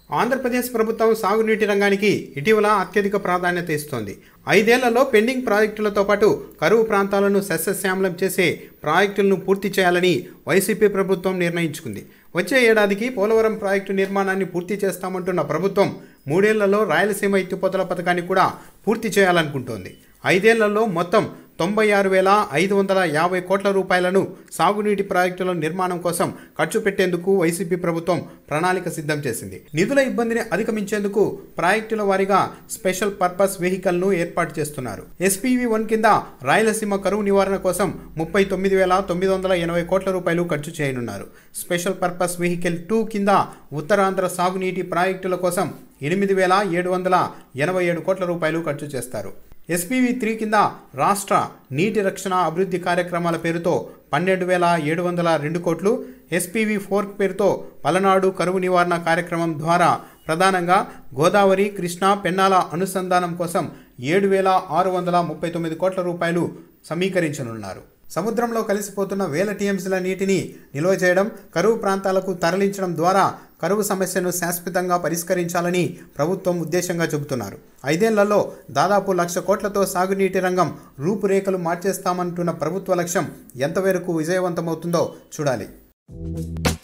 ఆంధ్రప్రదేశ్ ప్రభుత్వం సాగునీటి రంగానికి ఇటీవల అత్యధిక ప్రాధాన్యత ఇస్తోంది ఐదేళ్లలో పెండింగ్ ప్రాజెక్టులతో పాటు కరువు ప్రాంతాలను సస్యశ్యామలం చేసే ప్రాజెక్టులను పూర్తి చేయాలని వైసీపీ ప్రభుత్వం నిర్ణయించుకుంది వచ్చే ఏడాదికి పోలవరం ప్రాజెక్టు నిర్మాణాన్ని పూర్తి చేస్తామంటున్న ప్రభుత్వం మూడేళ్లలో రాయలసీమ ఎత్తిపోతల పథకాన్ని కూడా పూర్తి చేయాలనుకుంటోంది ఐదేళ్లలో మొత్తం తొంభై ఆరు వేల ఐదు వందల యాభై కోట్ల రూపాయలను సాగునీటి ప్రాజెక్టుల నిర్మాణం కోసం ఖర్చు పెట్టేందుకు వైసీపీ ప్రభుత్వం ప్రణాళిక సిద్ధం చేసింది నిధుల ఇబ్బందిని అధిగమించేందుకు ప్రాజెక్టుల వారీగా స్పెషల్ పర్పస్ వెహికల్ను ఏర్పాటు చేస్తున్నారు ఎస్పీవి వన్ కింద రాయలసీమ కరువు నివారణ కోసం ముప్పై తొమ్మిది వేల తొమ్మిది వందల ఎనభై కోట్ల రూపాయలు ఖర్చు చేయనున్నారు స్పెషల్ పర్పస్ వెహికల్ టూ కింద ఉత్తరాంధ్ర సాగునీటి ప్రాజెక్టుల కోసం ఎనిమిది వేల ఏడు వందల ఎనభై ఏడు కోట్ల రూపాయలు ఖర్చు చేస్తారు ఎస్పీవి త్రీ కింద రాష్ట్ర నీటి రక్షణ అభివృద్ధి కార్యక్రమాల పేరుతో పన్నెండు వేల ఏడు వందల రెండు కోట్లు ఎస్పీవి ఫోర్ పేరుతో పలనాడు కరువు నివారణ కార్యక్రమం ద్వారా ప్రధానంగా గోదావరి కృష్ణా పెన్నాల అనుసంధానం కోసం ఏడు వేల ఆరు వందల ముప్పై తొమ్మిది కోట్ల రూపాయలు సమీకరించనున్నారు సముద్రంలో కలిసిపోతున్న వేల టీఎంసీల నీటిని నిల్వ చేయడం కరువు ప్రాంతాలకు తరలించడం ద్వారా కరువు సమస్యను శాశ్వతంగా పరిష్కరించాలని ప్రభుత్వం ఉద్దేశంగా చెబుతున్నారు ఐదేళ్లలో దాదాపు లక్ష కోట్లతో సాగునీటి రంగం రూపురేఖలు మార్చేస్తామంటున్న ప్రభుత్వ లక్ష్యం ఎంతవరకు విజయవంతమవుతుందో చూడాలి